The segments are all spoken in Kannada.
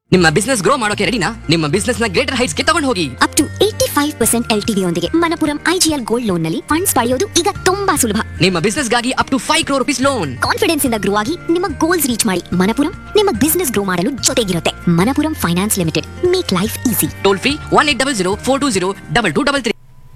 ನಿಮ್ಮ ಬಿಸ್ನೆಸ್ ಗ್ರೋ ಮಾಡೋಕೆ ರೆಡಿನಾ ನಿಮ್ಮ ಬಿಸ್ನೆಸ್ ನ ಗ್ರೇಟರ್ ಹೈಟ್ಸ್ ಗೆ ತಗೊಂಡು ಹೋಗಿ up to eighty five percent L T ಯೊಂದಿಗೆ ಮನಪುರಂ ಐಜಿಎಲ್ ಗೋಲ್ಡ್ ಲೋನ್ ನಲ್ಲಿ ಫಂಡ್ಸ್ ಪಡೆಯೋದು ಈಗ ತುಂಬಾ ಸುಲಭ ನಿಮ್ಮ ಬಿಸ್ನೆಸ್ ಗಾಗಿ up to five crore rupees loan confidence ಇಂದ ಗ್ರೋ ಆಗಿ ನಿಮ್ಮ ಗೋಲ್ಸ್ ರೀಚ್ ಮಾಡಿ ಮನಪುರಂ ನಿಮ್ಮ ಬಿಸ್ನೆಸ್ ಗ್ರೋ ಮಾಡಲು ಜೊತೆಗಿರುತ್ತೆ Manappuram finance limited make life easy toll free one eight double zero four two zero double two double three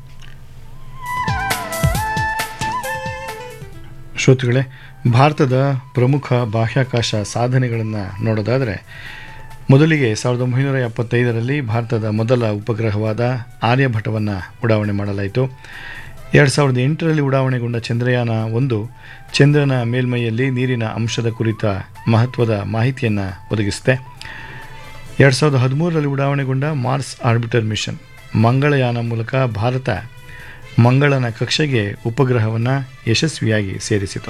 ಶ್ರೋತೃಗಳೇ ಭಾರತದ ಪ್ರಮುಖ ಬಾಹ್ಯಾಕಾಶ ಸಾಧನೆಗಳನ್ನು ನೋಡೋದಾದರೆ ಮೊದಲಿಗೆ ಸಾವಿರದ ಒಂಬೈನೂರ ಎಪ್ಪತ್ತೈದರಲ್ಲಿ ಭಾರತದ ಮೊದಲ ಉಪಗ್ರಹವಾದ ಆರ್ಯಭಟವನ್ನು ಉಡಾವಣೆ ಮಾಡಲಾಯಿತು ಎರಡು ಸಾವಿರದ ಎಂಟರಲ್ಲಿ ಉಡಾವಣೆಗೊಂಡ ಚಂದ್ರಯಾನ ಒಂದು ಚಂದ್ರನ ಮೇಲ್ಮೈಯಲ್ಲಿ ನೀರಿನ ಅಂಶದ ಕುರಿತ ಮಹತ್ವದ ಮಾಹಿತಿಯನ್ನು ಒದಗಿಸಿದೆ ಎರಡು ಸಾವಿರದ ಹದಿಮೂರರಲ್ಲಿ ಉಡಾವಣೆಗೊಂಡ ಮಾರ್ಸ್ ಆರ್ಬಿಟರ್ ಮಿಷನ್ ಮಂಗಳಯಾನ ಮೂಲಕ ಭಾರತ ಮಂಗಳನ ಕಕ್ಷೆಗೆ ಉಪಗ್ರಹವನ್ನು ಯಶಸ್ವಿಯಾಗಿ ಸೇರಿಸಿತು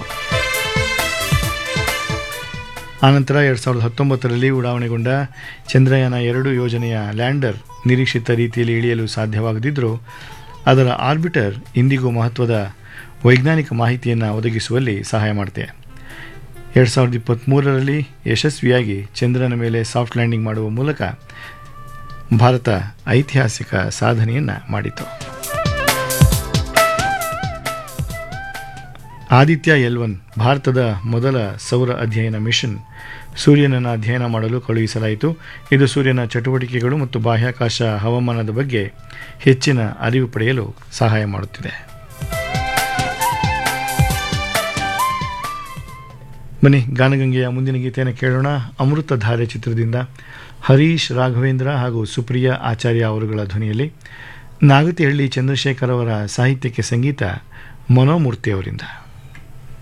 ಆನಂತರ ಎರಡು ಸಾವಿರದ ಹತ್ತೊಂಬತ್ತರಲ್ಲಿ ಉಡಾವಣೆಗೊಂಡ ಚಂದ್ರಯಾನ ಎರಡು ಯೋಜನೆಯ ಲ್ಯಾಂಡರ್ ನಿರೀಕ್ಷಿತ ರೀತಿಯಲ್ಲಿ ಇಳಿಯಲು ಸಾಧ್ಯವಾಗದಿದ್ದರೂ ಅದರ ಆರ್ಬಿಟರ್ ಇಂದಿಗೂ ಮಹತ್ವದ ವೈಜ್ಞಾನಿಕ ಮಾಹಿತಿಯನ್ನು ಒದಗಿಸುವಲ್ಲಿ ಸಹಾಯ ಮಾಡುತ್ತೆ ಎರಡು ಸಾವಿರದ ಇಪ್ಪತ್ತ್ಮೂರರಲ್ಲಿ ಯಶಸ್ವಿಯಾಗಿ ಚಂದ್ರನ ಮೇಲೆ ಸಾಫ್ಟ್ ಲ್ಯಾಂಡಿಂಗ್ ಮಾಡುವ ಮೂಲಕ ಭಾರತ ಐತಿಹಾಸಿಕ ಸಾಧನೆಯನ್ನು ಮಾಡಿತು ಆದಿತ್ಯ ಎಲ್ ಒನ್ ಭಾರತದ ಮೊದಲ ಸೌರ ಅಧ್ಯಯನ ಮಿಷನ್ ಸೂರ್ಯನನ್ನು ಅಧ್ಯಯನ ಮಾಡಲು ಕಳುಹಿಸಲಾಯಿತು ಇದು ಸೂರ್ಯನ ಚಟುವಟಿಕೆಗಳು ಮತ್ತು ಬಾಹ್ಯಾಕಾಶ ಹವಾಮಾನದ ಬಗ್ಗೆ ಹೆಚ್ಚಿನ ಅರಿವು ಪಡೆಯಲು ಸಹಾಯ ಮಾಡುತ್ತಿದೆ ಬನ್ನಿ ಗಾನಗಂಗೆಯ ಮುಂದಿನ ಗೀತೆಯನ್ನು ಕೇಳೋಣ ಅಮೃತಧಾರೆ ಚಿತ್ರದಿಂದ ಹರೀಶ್ ರಾಘವೇಂದ್ರ ಹಾಗೂ ಸುಪ್ರಿಯಾ ಆಚಾರ್ಯ ಅವರುಗಳ ಧ್ವನಿಯಲ್ಲಿ ನಾಗತಿಹಳ್ಳಿ ಚಂದ್ರಶೇಖರ್ ಅವರ ಸಾಹಿತ್ಯಕ್ಕೆ ಸಂಗೀತ ಮನೋಮೂರ್ತಿ ಅವರಿಂದ